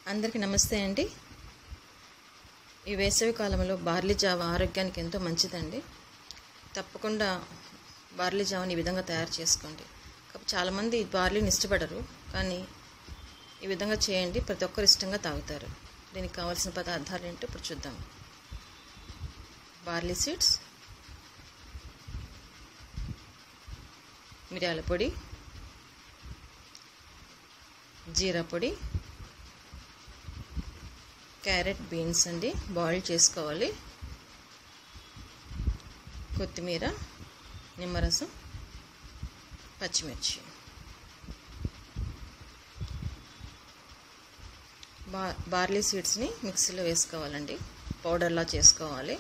అందరికీ నమస్తే అండి ఈ వేసవి కాలంలో బార్లీ జావ ఆరోగ్యానికి ఎంతో మంచిదండి తప్పకుండా బార్లీ జావని ఈ విధంగా తయారు చేసుకోండి కాకపోతే చాలామంది బార్లీని ఇష్టపడరు కానీ ఈ విధంగా చేయండి ప్రతి ఒక్కరు ఇష్టంగా తాగుతారు దీనికి కావాల్సిన పదార్థాలు ఏంటో ఇప్పుడు చూద్దాం బార్లీ సీడ్స్ మిరియాల పొడి జీరా పొడి క్యారెట్ బీన్స్ అండి బాయిల్ చేసుకోవాలి కొత్తిమీర నిమ్మరసం పచ్చిమిర్చి బా బార్లీ సీడ్స్ని మిక్సీలో వేసుకోవాలండి పౌడర్లా చేసుకోవాలి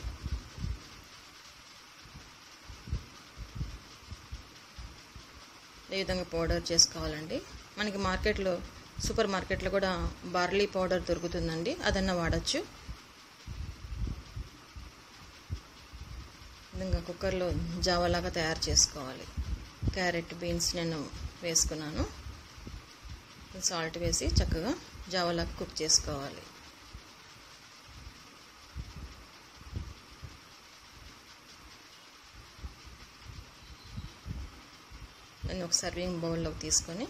ఈ విధంగా పౌడర్ చేసుకోవాలండి మనకి మార్కెట్లో సూపర్ మార్కెట్లో కూడా బార్లీ పౌడర్ దొరుకుతుందండి అదన్నా వాడచ్చు విధంగా కుక్కర్లో జావలాగా తయారు చేసుకోవాలి క్యారెట్ బీన్స్ నేను వేసుకున్నాను సాల్ట్ వేసి చక్కగా జావలాగా కుక్ చేసుకోవాలి నేను ఒక సర్వింగ్ బౌల్లోకి తీసుకొని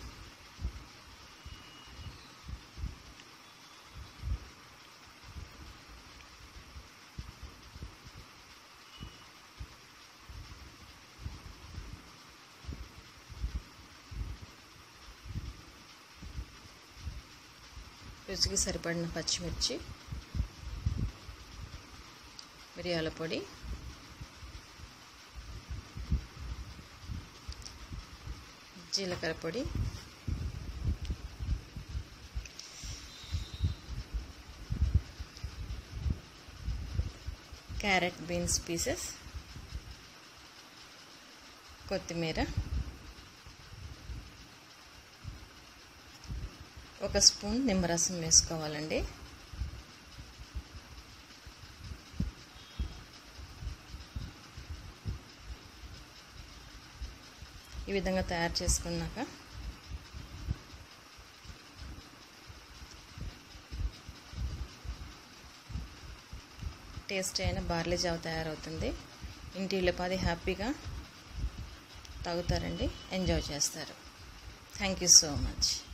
రుచికి సరిపడిన పచ్చిమిర్చి మిరియాల పొడి జీలకర్ర పొడి క్యారెట్ బీన్స్ పీసెస్ కొత్తిమీర ఒక స్పూన్ నిమ్మరసం వేసుకోవాలండి ఈ విధంగా తయారు చేసుకున్నాక టేస్ట్ అయిన బార్లీ జావ తయారవుతుంది ఇంటి ఇళ్ళపాది హ్యాపీగా తాగుతారండి ఎంజాయ్ చేస్తారు థ్యాంక్ యూ సో మచ్